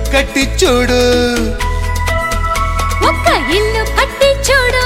కట్టి చూడు ఒక్క ఇల్లు కట్టి చూడు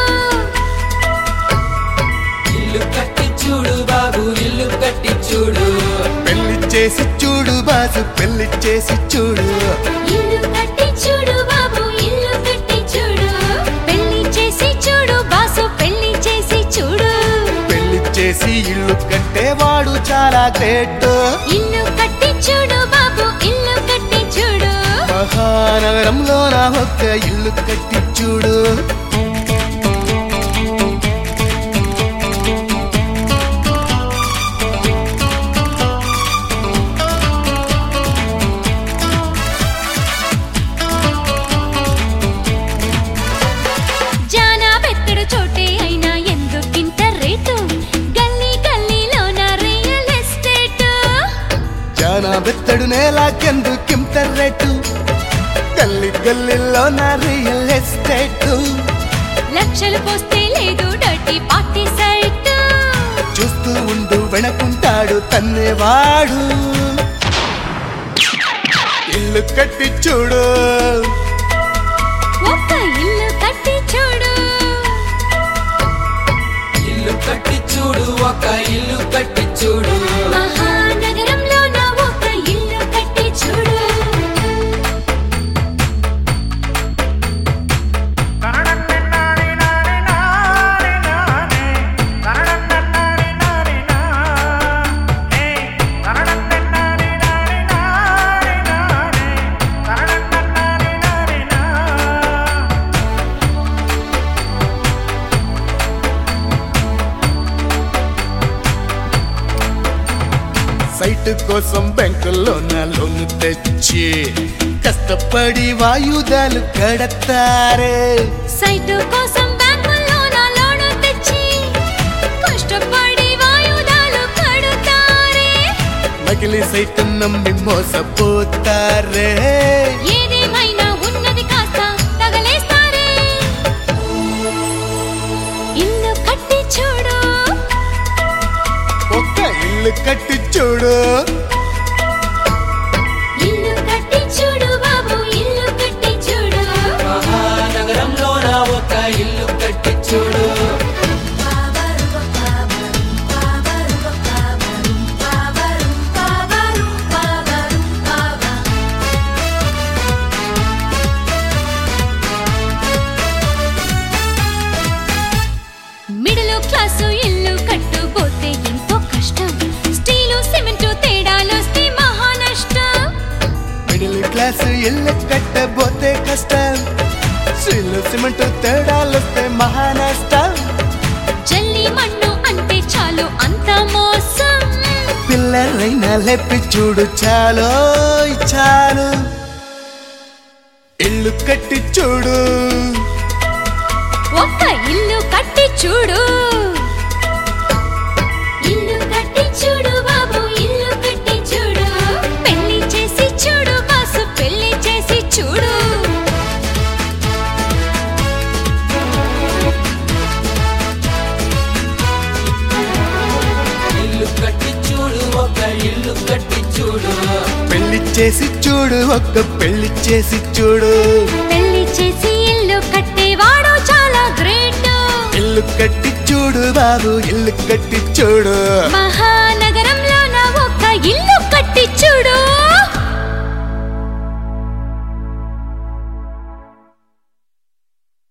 ఇల్లు కట్టి చూడు బాబు ఇల్లు కట్టి చూడు పెళ్లి చేసి చూడు బాసు పెళ్లి చేసి చూడు ఇల్లు కట్టి చూడు బాబు ఇల్లు కట్టి చూడు పెళ్లి చేసి చూడు బాసు పెళ్లి చేసి చూడు పెళ్లి చేసి ఇల్లు కట్టేవాడు చాలా గ్రేట్ ఇల్లు కట్టి చూడు బాబు ఇల్లు కట్టి చూడు మహానగరంలో నా ఒక్క ఇల్లు కట్టి చూడు జానా బెత్తడు చోటే అయినా ఎందుకింత రేటు గల్లీ గల్లీలోన రియల్ ఎస్టేట్ చాలా బెత్తడు నేలాకెందుకింత రేటు గల్లి గల్లీలో నా రియల్ ఎస్టేట్ లక్షలు పోస్తే లేదు డర్టీ పార్టీ సైట్ చూస్తూ ఉండు వెనకుంటాడు తన్నేవాడు ఇల్లు కట్టి చూడు ఒక్క ఇల్లు కట్టి చూడు ఇల్లు కట్టి చూడు ఒక ఇల్లు కట్టి చూడు మహానగరంలో నా ఒక ఇల్లు కట్టి చూడు సైట్ కోసం బ్యాంకుల్లో నా లోన్ తెచ్చి కష్టపడి వాయుదాలు కడతారే సైట్ కోసం బ్యాంకుల్లో నా లోను తెచ్చి కష్టపడి వాయుదాలు కడుతారే నకిలీ సైట్ నమ్మి మోసపోతారే ఏదేమైనా ఉన్నది కాస్త తగలేస్తారే ఇల్లు కట్టి చూడు ఒక్క ఇల్లు కట్టి చూడు ఇల్లు కట్టి చూడు బాబు ఇల్లు కట్టి చూడు మహానగరంలో నా ఒక ఇల్లు కట్టి చూడు మిడిల్ క్లాసు ఇల్లు కట్టుపోతే ఎంతో కష్టం స్టీలు సిమెంట్ తేడాలొస్తే మహా నష్టం మిడిల్ క్లాస్ ఇల్లు కట్టబోతే కష్టం సిల్లు సిమెంట్ తేడాలొస్తే మహా నష్టం జల్లి మన్ను అంటే చాలు అంత మోసం పిల్లరైనా లేపి చూడు చాలో చాలు ఇల్లు కట్టి చూడు ఒక్క ఇల్లు కట్టి చూడు ఇల్లు కట్టి చూడు బాబు ఇల్లు కట్టి చూడు పెళ్లి చేసి చూడు బాసు పెళ్లి చేసి చూడు ఇల్లు కట్టి చూడు ఒక ఇల్లు కట్టి చూడు పెళ్లి చేసి చూడు ఒక్క పెళ్లి చేసి చూడు పెళ్లి చేసి ఇల్లు కట్టేవాడు చాలా గ్రేట్ ఇల్లు కట్టి చూడు బాబు ఇల్లు కట్టి చూడు మహా